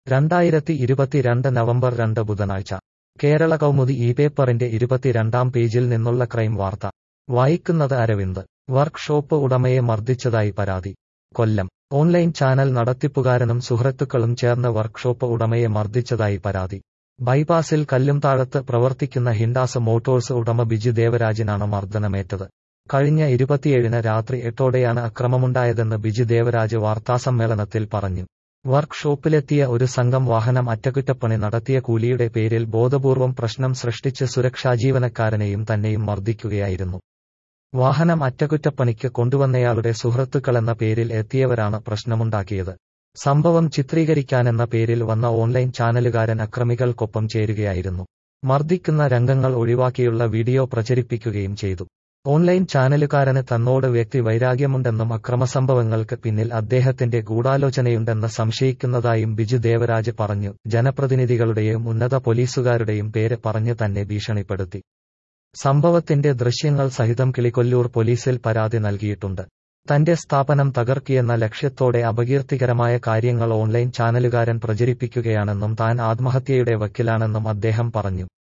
രണ്ടായിരത്തി ഇരുപത്തിരണ്ട് നവംബർ രണ്ട് ബുധനാഴ്ച കേരള കൗമുദി ഈ പേപ്പറിന്റെ ഇരുപത്തിരണ്ടാം പേജിൽ നിന്നുള്ള ക്രൈം വാർത്ത വായിക്കുന്നത് അരവിന്ദ് വർക്ക്ഷോപ്പ് ഉടമയെ മർദ്ദിച്ചതായി പരാതി കൊല്ലം ഓൺലൈൻ ചാനൽ നടത്തിപ്പുകാരനും സുഹൃത്തുക്കളും ചേർന്ന് വർക്ക്ഷോപ്പ് ഉടമയെ മർദ്ദിച്ചതായി പരാതി ബൈപ്പാസിൽ കല്ലുംതാഴത്ത് പ്രവർത്തിക്കുന്ന ഹിൻഡാസ് മോട്ടോഴ്സ് ഉടമ ബിജു ദേവരാജിനാണ് മർദ്ദനമേറ്റത് കഴിഞ്ഞ ഇരുപത്തിയേഴിന് രാത്രി എട്ടോടെയാണ് അക്രമമുണ്ടായതെന്ന് ബിജു ദേവരാജ് വാർത്താസമ്മേളനത്തിൽ പറഞ്ഞു വർക്ക്ഷോപ്പിലെത്തിയ ഒരു സംഘം വാഹനം അറ്റകുറ്റപ്പണി നടത്തിയ കൂലിയുടെ പേരിൽ ബോധപൂർവം പ്രശ്നം സൃഷ്ടിച്ച് സുരക്ഷാ ജീവനക്കാരനെയും തന്നെയും മർദ്ദിക്കുകയായിരുന്നു വാഹനം അറ്റകുറ്റപ്പണിക്ക് കൊണ്ടുവന്നയാളുടെ സുഹൃത്തുക്കളെന്ന പേരിൽ എത്തിയവരാണ് പ്രശ്നമുണ്ടാക്കിയത് സംഭവം ചിത്രീകരിക്കാനെന്ന പേരിൽ വന്ന ഓൺലൈൻ ചാനലുകാരൻ അക്രമികൾക്കൊപ്പം ചേരുകയായിരുന്നു മർദ്ദിക്കുന്ന രംഗങ്ങൾ ഒഴിവാക്കിയുള്ള വീഡിയോ പ്രചരിപ്പിക്കുകയും ചെയ്തു ഓൺലൈൻ ചാനലുകാരന് തന്നോട് വ്യക്തി വൈരാഗ്യമുണ്ടെന്നും അക്രമസംഭവങ്ങൾക്ക് പിന്നിൽ അദ്ദേഹത്തിന്റെ ഗൂഢാലോചനയുണ്ടെന്ന് സംശയിക്കുന്നതായും ബിജു ദേവരാജ് പറഞ്ഞു ജനപ്രതിനിധികളുടെയും ഉന്നത പോലീസുകാരുടെയും പേര് പറഞ്ഞു തന്നെ ഭീഷണിപ്പെടുത്തി സംഭവത്തിന്റെ ദൃശ്യങ്ങൾ സഹിതം കിളികൊല്ലൂർ പോലീസിൽ പരാതി നൽകിയിട്ടുണ്ട് തന്റെ സ്ഥാപനം തകർക്കിയെന്ന ലക്ഷ്യത്തോടെ അപകീർത്തികരമായ കാര്യങ്ങൾ ഓൺലൈൻ ചാനലുകാരൻ പ്രചരിപ്പിക്കുകയാണെന്നും താൻ ആത്മഹത്യയുടെ വക്കിലാണെന്നും അദ്ദേഹം പറഞ്ഞു